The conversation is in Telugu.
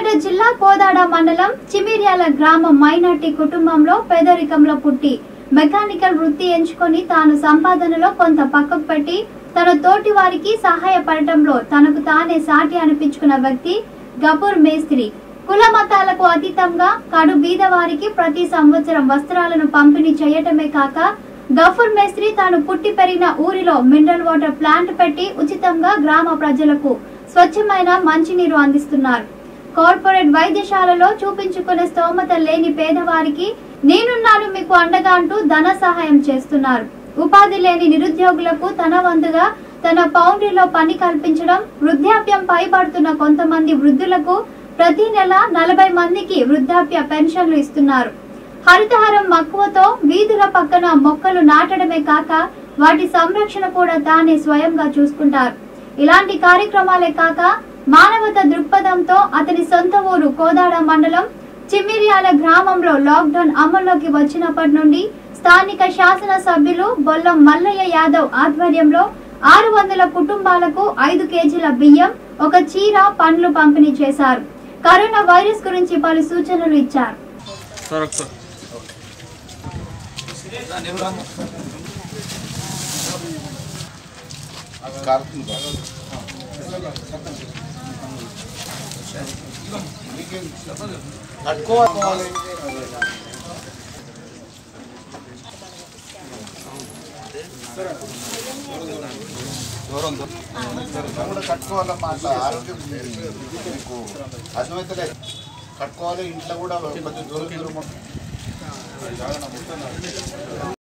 జిల్లా కోదాడ మండలం చిమిర్యాల గ్రామం మైనార్టీ కుటుంబంలో పేదరికంలో పుట్టి మెకానికల్ వృత్తి ఎంచుకొని తాను సంపాదనలో కొంత పక్కకు పెట్టి తన తోటి వారికి సహాయపడటంలో తనకు తానే సాటి అనిపించుకున్న వ్యక్తి గపూర్ మేస్త్రి కుల మతాలకు అతీతంగా కడు బీద వారికి ప్రతి సంవత్సరం వస్త్రాలను పంపిణీ చేయటమే కాక గఫూర్ మేస్త్రి తాను పుట్టి పెరిగిన ఊరిలో మినరల్ వాటర్ ప్లాంట్ పెట్టి ఉచితంగా గ్రామ ప్రజలకు స్వచ్ఛమైన మంచినీరు అందిస్తున్నారు కార్పొరేట్ వైద్యశాలలో చూపించుకునే స్తోమత లేని పేదవారికి నేనున్నాను మీకు అండగా అంటూ ధన సహాయం చేస్తున్నారు ఉపాధి లేని నిరుద్యోగులకు తన వంతుగా తన పౌండ్రీలో పని కల్పించడం వృద్ధాప్యం పైబడుతున్న కొంతమంది వృద్ధులకు ప్రతి నెల నలభై మందికి వృద్ధాప్య పెన్షన్లు ఇస్తున్నారు హరితహారం మక్కువతో వీధుల పక్కన మొక్కలు నాటడమే కాక వాటి సంరక్షణ కూడా తానే స్వయంగా చూసుకుంటారు ఇలాంటి కార్యక్రమాలే కాక మానవత దృక్పథంతో అతని సొంత ఊరు కోదాడ మండలం చిమ్మిర్యాల గ్రామంలో లాక్డౌన్ అమల్లోకి వచ్చినప్పటి నుండి స్థానిక శాసన సభ్యులు బొల్లం మల్లయ్య యాదవ్ ఆధ్వర్యంలో ఆరు వందల కుటుంబాలకు ఐదు కేజీల బియ్యం ఒక చీర పండ్లు పంపిణీ చేశారు కరోనా వైరస్ గురించి పలు సూచనలు ఇచ్చారు సార్ ఒకసారి కట్టుకోవాలి కూడా కట్టుకోవాలమ్మా అట్లా ఆరోగ్యం మీకు అర్థమైతలేదు కట్టుకోవాలి ఇంట్లో కూడా కొంచెం దూరం దూరం